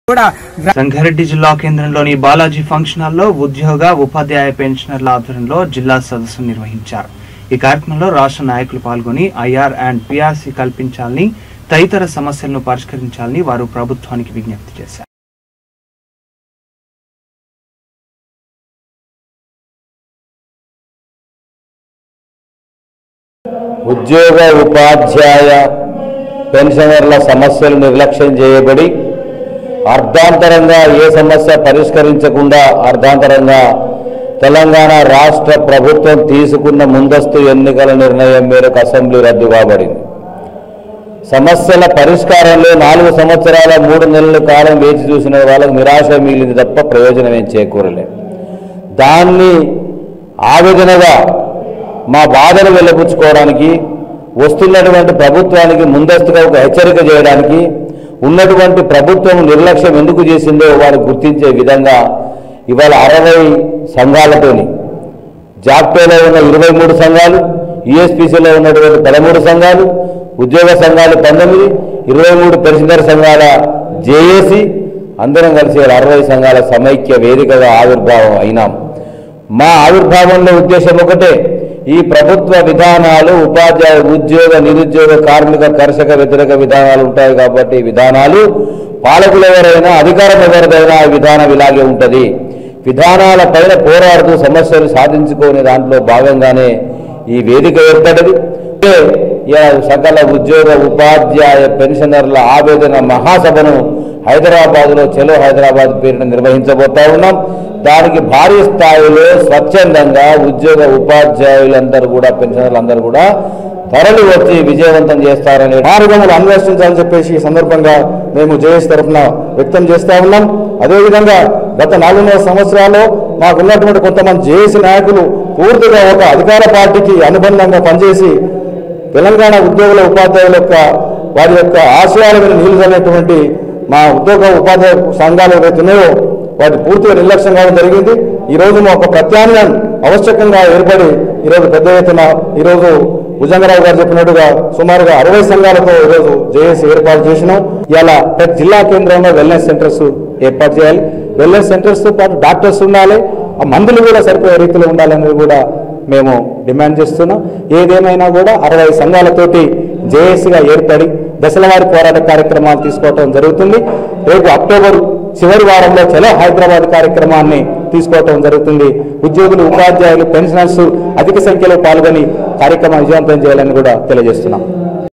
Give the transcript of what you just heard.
కూడా సంగారెడ్డి జిల్లా కేంద్రంలోని బాలాజీ ఫంక్షన్ హాల్లో ఉద్యోగ ఉపాధ్యాయ పెన్షనర్ల ఆధ్వర్యంలో జిల్లా సదస్సు నిర్వహించారు ఈ కార్యక్రమంలో రాష్ట్ర నాయకులు పాల్గొని ఐఆర్ అండ్ పిఆర్సీ కల్పించాలని తదితర సమస్యలను పరిష్కరించాలని వారు ప్రభుత్వానికి విజ్ఞప్తి చేశారు ఉద్యోగ ఉపాధ్యాయ పెన్షనర్ల సమస్యలు నిర్లక్ష్యం చేయబడి అర్ధాంతరంగా ఏ సమస్య పరిష్కరించకుండా అర్ధాంతరంగా తెలంగాణ రాష్ట్ర ప్రభుత్వం తీసుకున్న ముందస్తు ఎన్నికల నిర్ణయం మేరకు అసెంబ్లీ రద్దు కాబడింది సమస్యల పరిష్కారంలో నాలుగు సంవత్సరాల మూడు నెలల కాలం వేచి చూసిన వాళ్ళకు నిరాశ మిగిలింది తప్ప ప్రయోజనం ఏం చేకూరలేదు దాన్ని ఆవేదనగా మా బాధను వెళ్ళపుచ్చుకోవడానికి వస్తున్నటువంటి ప్రభుత్వానికి ముందస్తుగా ఒక హెచ్చరిక చేయడానికి ఉన్నటువంటి ప్రభుత్వం నిర్లక్ష్యం ఎందుకు చేసిందో వారు గుర్తించే విధంగా ఇవాళ అరవై సంఘాలతోని జాక్టోలో ఉన్న ఇరవై మూడు సంఘాలు యుఎస్పిసిలో ఉన్నటువంటి పదమూడు సంఘాలు ఉద్యోగ సంఘాలు పంతొమ్మిది ఇరవై మూడు పెన్షనర్ సంఘాల జేఏసి అందరం కలిసి అరవై సంఘాల సమైక్య వేదికగా ఆవిర్భావం అయినాం మా ఆవిర్భావంలో ఉద్దేశం ఒకటే ఈ ప్రభుత్వ విధానాలు ఉపాధ్యాయ ఉద్యోగ నిరుద్యోగ కార్మిక కర్షక వ్యతిరేక విధానాలు ఉంటాయి కాబట్టి ఈ విధానాలు పాలకులు ఎవరైనా అధికారం ఎవరిదైనా ఆ విధానం ఇలాగే ఉంటుంది విధానాల పైన పోరాడుతూ సమస్యలు సాధించుకునే దాంట్లో భాగంగానే ఈ వేదిక ఏర్పడ్డది అంటే ఇలా సకల ఉద్యోగ ఉపాధ్యాయ పెన్షనర్ల ఆవేదన మహాసభను హైదరాబాద్లో చెలో హైదరాబాద్ పేరున నిర్వహించబోతా ఉన్నాం దానికి భారీ స్థాయిలో స్వచ్ఛందంగా ఉద్యోగ ఉపాధ్యాయులందరూ కూడా పెన్షనర్లందరూ కూడా తరలి వచ్చి విజయవంతం చేస్తారని మార్గములు అన్వేషించాలని చెప్పేసి ఈ సందర్భంగా మేము జేఎస్ తరఫున వ్యక్తం చేస్తా ఉన్నాం అదేవిధంగా గత నాలుగున్నర సంవత్సరాల్లో మాకు ఉన్నటువంటి కొంతమంది జేఏసీ నాయకులు పూర్తిగా ఒక అధికార పార్టీకి అనుబంధంగా పనిచేసి తెలంగాణ ఉద్యోగుల ఉపాధ్యాయుల యొక్క వారి యొక్క ఆశయాల మీద నిలుదనేటువంటి మా ఉద్యోగ ఉపాధ్యాయ సంఘాలు ఏవైతే ఉన్నాయో వాటి పూర్తిగా నిర్లక్ష్యం కావడం జరిగింది ఈ రోజు మా ఒక ప్రత్యామ్నాయం ఆవశ్యకంగా ఏర్పడి ఈరోజు పెద్ద ఎత్తున ఈరోజు భుజంగరావు గారు చెప్పినట్టుగా సుమారుగా అరవై సంఘాలతో ఈరోజు జేఏసీ ఏర్పాటు చేసినాం ఇలా ప్రతి జిల్లా కేంద్రంలో వెల్నెస్ సెంటర్స్ ఏర్పాటు చేయాలి వెల్నెస్ సెంటర్స్తో పాటు డాక్టర్స్ ఉండాలి ఆ మందులు కూడా సరిపోయే రీతిలో ఉండాలనేది కూడా మేము డిమాండ్ చేస్తున్నాం ఏదేమైనా కూడా అరవై సంఘాలతోటి జేఏసీగా ఏర్పడి దశలవారి పోరాట కార్యక్రమాలు తీసుకోవటం జరుగుతుంది రేపు అక్టోబర్ చివరి వారంలో చలో హైదరాబాద్ కార్యక్రమాన్ని తీసుకోవటం జరుగుతుంది ఉద్యోగులు ఉపాధ్యాయులు పెన్షనర్స్ అధిక సంఖ్యలో పాల్గొని కార్యక్రమం విజయవంతం చేయాలని కూడా తెలియజేస్తున్నాం